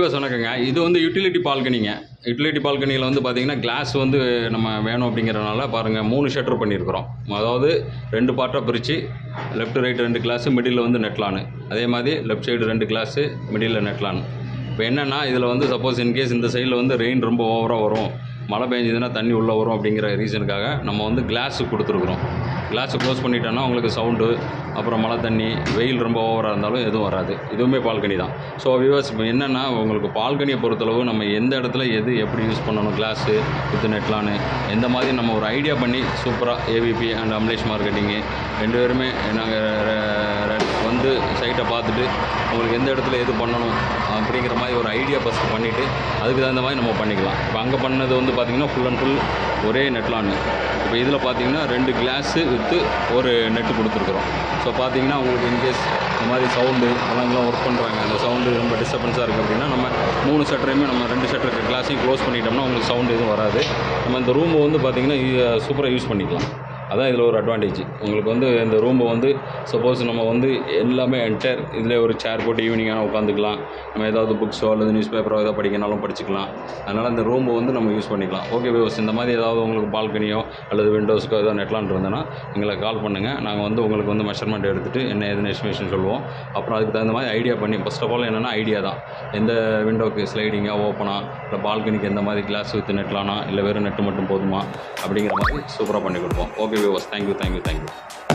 viewers வணக்கங்க இது வந்து யூட்டிலிட்டி பால்கனிங்க யூட்டிலிட்டி பால்கனியில் வந்து பார்த்தீங்கன்னா கிளாஸ் வந்து நம்ம வேணும் அப்படிங்கிறனால பாருங்கள் மூணு ஷட்டர் பண்ணியிருக்கிறோம் அதாவது ரெண்டு பார்ட்டாக பிரித்து லெஃப்ட் ரைட் ரெண்டு கிளாஸு மிடில் வந்து நெட்லானு அதே மாதிரி லெஃப்ட் சைடு ரெண்டு கிளாஸு மிடில் நெட்லான் இப்போ என்னென்னா இதில் வந்து சப்போஸ் இன்கேஸ் இந்த சைடில் வந்து ரெயின் ரொம்ப ஓவராக வரும் மழை பெஞ்சதுன்னா தண்ணி உள்ளே வரும் அப்படிங்கிற ரீசனுக்காக நம்ம வந்து கிளாஸு கொடுத்துருக்குறோம் கிளாஸை க்ளோஸ் பண்ணிட்டோன்னா உங்களுக்கு சவுண்டு அப்புறம் மழை தண்ணி வெயில் ரொம்ப ஓவராக இருந்தாலும் எதுவும் வராது இதுவுமே பால்கனி தான் ஸோ வியூவர்ஸ் இப்போ என்னென்னா உங்களுக்கு பால்கனியை பொறுத்தளவு நம்ம எந்த இடத்துல எது எப்படி யூஸ் பண்ணணும் கிளாஸு வித் நெட்லான்னு எந்த மாதிரி நம்ம ஒரு ஐடியா பண்ணி சூப்பராக ஏவிபி அண்ட் அம்லேஷ் மார்க்கெட்டிங்கு ரெண்டு பேருமே நாங்கள் வந்து சைட்டை பார்த்துட்டு உங்களுக்கு எந்த இடத்துல எது பண்ணணும் அப்படிங்கிற மாதிரி ஒரு ஐடியா ஃபஸ்ட்டு பண்ணிவிட்டு அதுக்கு தகுந்த மாதிரி நம்ம பண்ணிக்கலாம் இப்போ அங்கே பண்ணது வந்து பார்த்திங்கன்னா ஃபுல் அண்ட் ஃபுல் ஒரே நெட்லான்னு இப்போ இதில் பார்த்தீங்கன்னா ரெண்டு கிளாஸு வித்து ஒரு நெட்டு கொடுத்துருக்குறோம் ஸோ பார்த்தீங்கன்னா உங்களுக்கு இன்கேஸ் இந்த மாதிரி சவுண்டு அவங்களாம் ஒர்க் பண்ணுறாங்க அந்த சவுண்டு ரொம்ப டிஸ்டர்பன்ஸாக இருக்குது அப்படின்னா நம்ம மூணு ஷட்டரையுமே நம்ம ரெண்டு ஷட்டர் கிளாஸையும் க்ளோஸ் பண்ணிட்டோம்னா உங்களுக்கு சவுண்டு எதுவும் வராது நம்ம இந்த ரூமை வந்து பார்த்திங்கன்னா சூப்பராக யூஸ் பண்ணிக்கலாம் அதான் இதில் ஒரு அட்வான்டேஜ் உங்களுக்கு வந்து இந்த ரூமை வந்து சப்போஸ் நம்ம வந்து எல்லாமே என்டையர் இதில் ஒரு சேர் போட்டு ஈவினிங்காக உட்காந்துக்கலாம் நம்ம ஏதாவது புக்ஸோ அல்லது நியூஸ் பேப்பரோ ஏதாவது படிக்கனாலும் படிச்சுக்கலாம் அதனால் இந்த ரூமை வந்து நம்ம யூஸ் பண்ணிக்கலாம் ஓகே வியூஸ் இந்த மாதிரி ஏதாவது உங்களுக்கு பால்கனியோ அல்லது விண்டோஸ்க்கோ ஏதாவது நெட்லான் இருந்ததுன்னா எங்களை கால் பண்ணுங்கள் நாங்கள் வந்து உங்களுக்கு வந்து மெஷர்மெண்ட் எடுத்துகிட்டு என்ன ஏதுன்னு எஸ்டிமேஷன் சொல்லுவோம் அப்புறம் அதுக்கு தகுந்த மாதிரி ஐடியா பண்ணி ஃபஸ்ட் ஆஃப் ஆல் என்னென்னா ஐடியா தான் எந்த விண்டோக்கு ஸ்லைடிங்காக ஓப்பனா இல்லை பால்கனிக்கு எந்த மாதிரி கிளாஸ் வித் நெட்லானா இல்லை வெறும் நெட்டு மட்டும் போதுமா அப்படிங்கிற மாதிரி சூப்பராக பண்ணி கொடுப்போம் okay viewers thank you thank you thank you